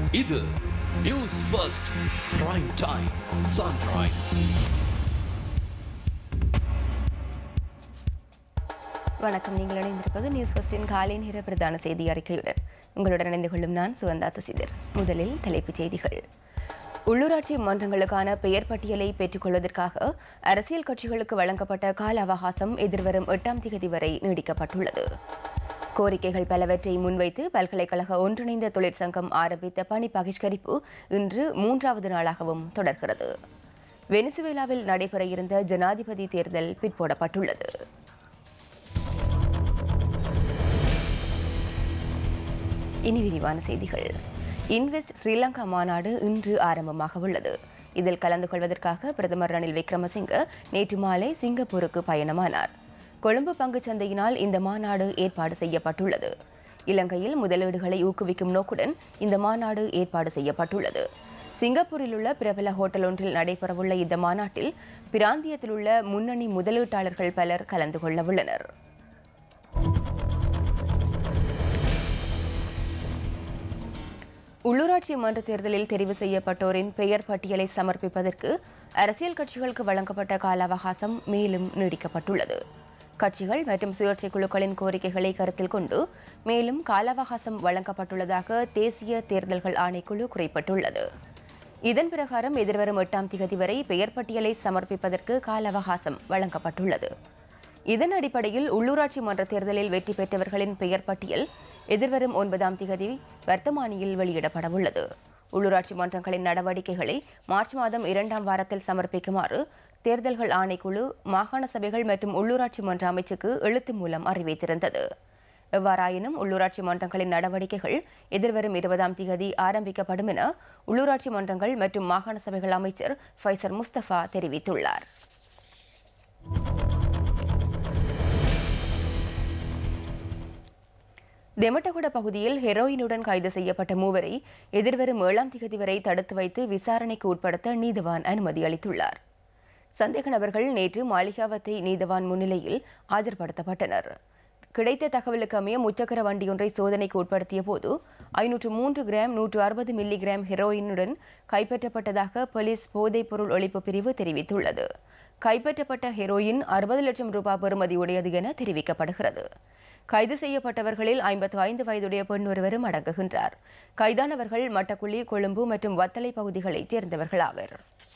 இது news first prime time sunrise வணக்கம் நீங்கள் இணைந்திருப்பது நியூஸ் ஃபர்ஸ்டின் காலை நேர பிரதான செய்தி அறிக்கையுடன் உங்களுடன் இணைந்து கொள்ளும் நான் சுவந்தா தசிதர் முதலில் தலைப்புச் செய்திகள் உள்ளூராட்சி மன்றங்களுக்கான பெயர் பட்டியலை பெற்றுக்கொள்வதற்காக அரசியல் கட்சிகளுக்கு வழங்கப்பட்ட கால அவகாசம் எதிர்வரும் எட்டாம் தேதி வரை நீடிக்கப்பட்டுள்ளது கோரிக்கைகள் பலவற்றை முன்வைத்து பல்கலைக்கழக ஒன்றிணைந்த தொழிற்சங்கம் ஆரம்பித்த பணி பகிஷ்கரிப்பு இன்று மூன்றாவது நாளாகவும் தொடர்கிறது வெனிசுவேலாவில் நடைபெற இருந்த ஜனாதிபதி தேர்தல் பிற்போடப்பட்டுள்ளது இனி விரிவான செய்திகள் இன்வெஸ்ட் ஸ்ரீலங்கா மாநாடு இன்று ஆரம்பமாக உள்ளது இதில் கலந்து கொள்வதற்காக பிரதமர் ரணில் விக்ரமசிங்க நேற்று மாலை சிங்கப்பூருக்கு பயணமானார் கொழும்பு பங்குச் சந்தையினால் இந்த மாநாடு ஏற்பாடு செய்யப்பட்டுள்ளது இலங்கையில் முதலீடுகளை ஊக்குவிக்கும் நோக்குடன் இந்த மாநாடு ஏற்பாடு செய்யப்பட்டுள்ளது சிங்கப்பூரில் உள்ள பிரபல ஹோட்டல் ஒன்றில் நடைபெறவுள்ள இந்த மாநாட்டில் பிராந்தியத்தில் உள்ள முன்னணி முதலீட்டாளர்கள் பலர் கலந்து கொள்ள உள்ளனர் உள்ளூராட்சி மன்ற தேர்தலில் தெரிவு செய்யப்பட்டோரின் பெயர் பட்டியலை சமர்ப்பிப்பதற்கு அரசியல் கட்சிகளுக்கு வழங்கப்பட்ட கால அவகாசம் மேலும் நீடிக்கப்பட்டுள்ளது கட்சிகள் மற்றும் சுயேட்சை குழுக்களின் கோரிக்கைகளை கருத்தில் கொண்டு மேலும் கால அவகாசம் வழங்கப்பட்டுள்ளதாக தேசிய தேர்தல்கள் ஆணைக்குழு குறிப்பிட்டுள்ளது இதன் பிரகாரம் எதிர்வரும் எட்டாம் திகதி வரை பெயர் பட்டியலை சமர்ப்பிப்பதற்கு கால அவகாசம் வழங்கப்பட்டுள்ளது இதன் அடிப்படையில் உள்ளூராட்சி மன்ற தேர்தலில் வெற்றி பெற்றவர்களின் பெயர் பட்டியல் எதிர்வரும் ஒன்பதாம் திகதி வர்த்தமானியில் வெளியிடப்படவுள்ளது உள்ளூராட்சி மன்றங்களின் நடவடிக்கைகளை மார்ச் மாதம் இரண்டாம் வாரத்தில் சமர்ப்பிக்குமாறு தேர்தல்கள் ஆணைக்குழு மாகாண சபைகள் மற்றும் உள்ளூராட்சி மன்ற அமைச்சுக்கு எழுத்து மூலம் அறிவித்திருந்தது எவ்வாறாயினும் உள்ளூராட்சி மன்றங்களின் நடவடிக்கைகள் எதிர்வரும் இருபதாம் திகதி ஆரம்பிக்கப்படும் என உள்ளூராட்சி மன்றங்கள் மற்றும் மாகாண சபைகள் அமைச்சர் ஃபைசர் முஸ்தபா தெரிவித்துள்ளார் தெமட்டகுட பகுதியில் ஹெரோயினுடன் கைது செய்யப்பட்ட மூவரை எதிர்வரும் ஏழாம் திகதி வரை தடுத்து வைத்து விசாரணைக்கு உட்படுத்த நீதிவான் அனுமதி அளித்துள்ளார் சந்தேக நபர்கள் நேற்று மாளிகாவத்தை நீதவான் முன்னிலையில் ஆஜர்படுத்தப்பட்டனர் கிடைத்த தகவலுக்கு அமைய முச்சக்கர வண்டியொன்றை சோதனைக்கு உட்படுத்திய போது ஐநூற்று மூன்று கிராம் நூற்று அறுபது மில்லி கிராம் ஹெரோயினுடன் கைப்பற்றப்பட்டதாக போலீஸ் போதைப்பொருள் ஒழிப்பு பிரிவு தெரிவித்துள்ளது கைப்பற்றப்பட்ட ஹெரோயின் அறுபது லட்சம் ரூபாய் பெறுமதியுடையது என தெரிவிக்கப்படுகிறது கைது செய்யப்பட்டவர்களில் ஐம்பத்து ஐந்து வயதுடைய பெண் ஒருவரும் அடங்குகின்றார் கைதானவர்கள் மட்டக்குழி கொழும்பு மற்றும் வத்தலை பகுதிகளைச் சேர்ந்தவர்களாவர்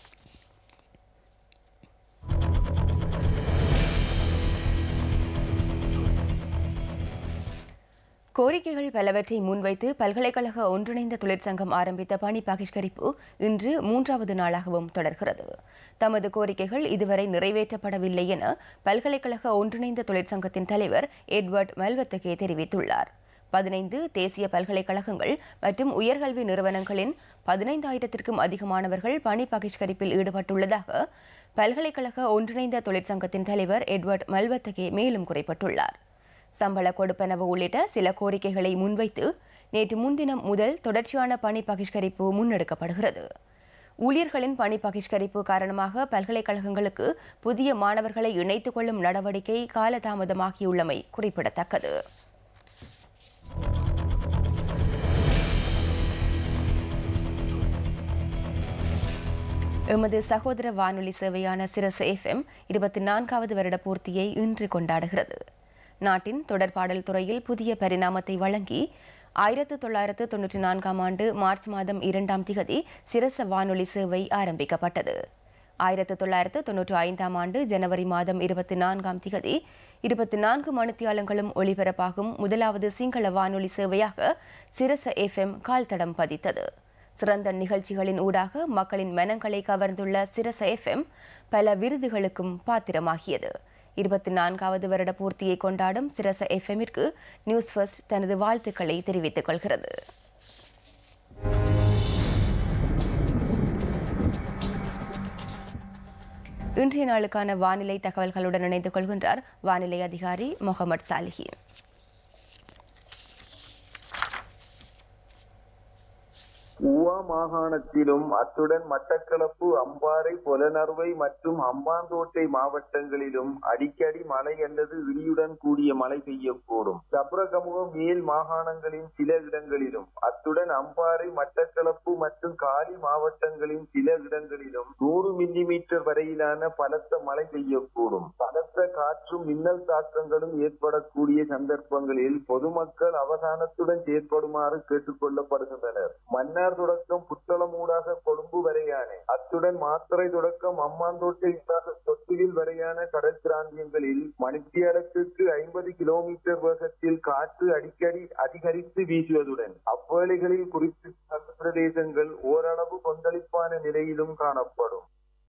கோரிக்கைகள் பலவற்றை முன்வைத்து பல்கலைக்கழக ஒன்றிணைந்த தொழிற்சங்கம் ஆரம்பித்த பணி பகிஷ்கரிப்பு இன்று மூன்றாவது நாளாகவும் தொடர்கிறது தமது கோரிக்கைகள் இதுவரை நிறைவேற்றப்படவில்லை என பல்கலைக்கழக ஒன்றிணைந்த தொழிற்சங்கத்தின் தலைவர் எட்வர்ட் மெல்வத்தகே தெரிவித்துள்ளார் பதினைந்து தேசிய பல்கலைக்கழகங்கள் மற்றும் உயர்கல்வி நிறுவனங்களின் பதினைந்தாயிரத்திற்கும் அதிகமானவர்கள் பணி பகிஷ்கரிப்பில் ஈடுபட்டுள்ளதாக பல்கலைக்கழக ஒன்றிணைந்த தொழிற்சங்கத்தின் தலைவர் எட்வர்ட் மல்வத்தகே மேலும் குறிப்பிட்டுள்ளார் சம்பள கொடுப்பனவு உள்ளிட்ட சில கோரிக்கைகளை முன்வைத்து நேற்று முன்தினம் முதல் தொடர்ச்சியான பணி பகிஷ்கரிப்பு முன்னெடுக்கப்படுகிறது ஊழியர்களின் பணி பகிஷ்கரிப்பு காரணமாக பல்கலைக்கழகங்களுக்கு புதிய மாணவர்களை இணைத்துக் கொள்ளும் நடவடிக்கை காலதாமதமாகியுள்ளமை குறிப்பிடத்தக்கது எமது சகோதர வானொலி சேவையான சிரச எஃப்எம் இருபத்தி நான்காவது வருட பூர்த்தியை இன்று கொண்டாடுகிறது நாட்டின் தொடர்பாடல் துறையில் புதிய பரிணாமத்தை வழங்கி ஆயிரத்து தொள்ளாயிரத்து தொன்னூற்றி நான்காம் ஆண்டு மார்ச் மாதம் இரண்டாம் திகதி சிரச வானொலி சேவை ஆரம்பிக்கப்பட்டது ஆயிரத்து தொள்ளாயிரத்து தொன்னூற்றி ஐந்தாம் ஆண்டு ஜனவரி மாதம் இருபத்தி நான்காம் திகதி இருபத்தி நான்கு மணித்தியாலங்களும் ஒளிபரப்பாகும் முதலாவது சிங்கள வானொலி சேவையாக சிரச எஃப்எம் கால்தடம் பதித்தது சிறந்த நிகழ்ச்சிகளின் ஊடாக மக்களின் மனங்களை கவர்ந்துள்ள சிரச எஃப்எம் பல விருதுகளுக்கும் பாத்திரமாகியது இருபத்தி நான்காவது வருட பூர்த்தியை கொண்டாடும் சிரச எஃப்எம்மிற்கு நியூஸ் ஃபர்ஸ்ட் தனது வாழ்த்துக்களை தெரிவித்துக் கொள்கிறது இன்றைய நாளுக்கான வானிலை தகவல்களுடன் இணைந்து கொள்கின்றார் வானிலை அதிகாரி முகமது சாலிஹின் ஊவா மாகாணத்திலும் அத்துடன் மட்டக்களப்பு அம்பாறை பொலனறுவை மற்றும் ஹம்பாந்தோட்டை மாவட்டங்களிலும் அடிக்கடி மழை அல்லது இடியுடன் கூடிய மழை பெய்யக்கூடும் சப்ரகமுகம் மேல் மாகாணங்களின் சில இடங்களிலும் அத்துடன் அம்பாறை மட்டக்களப்பு மற்றும் காலி மாவட்டங்களின் சில இடங்களிலும் நூறு மில்லி மீட்டர் வரையிலான பலத்த மழை பெய்யக்கூடும் பலத்த காற்றும் மின்னல் தாக்கங்களும் ஏற்படக்கூடிய சந்தர்ப்பங்களில் பொதுமக்கள் அவதானத்துடன் செயற்படுமாறு கேட்டுக் கொள்ளப்படுகின்றனர் மன்னார் தொடக்கம் புத்தளம் ஊடாக கொழும்பு வரையான அத்துடன் மாத்தறை தொடக்கம் அம்மாந்தோட்டை ஊடாக தொட்டிலில் வரையான கடல் பிராந்தியங்களில் மணித்தியாலத்துக்கு ஐம்பது கிலோமீட்டர் வேகத்தில் காற்று அடிக்கடி அதிகரித்து வீசுவதுடன் அவ்வேளைகளில் குறிப்பிட்ட பிரதேசங்கள் ஓரளவு கொந்தளிப்பான நிலையிலும் காணப்படும்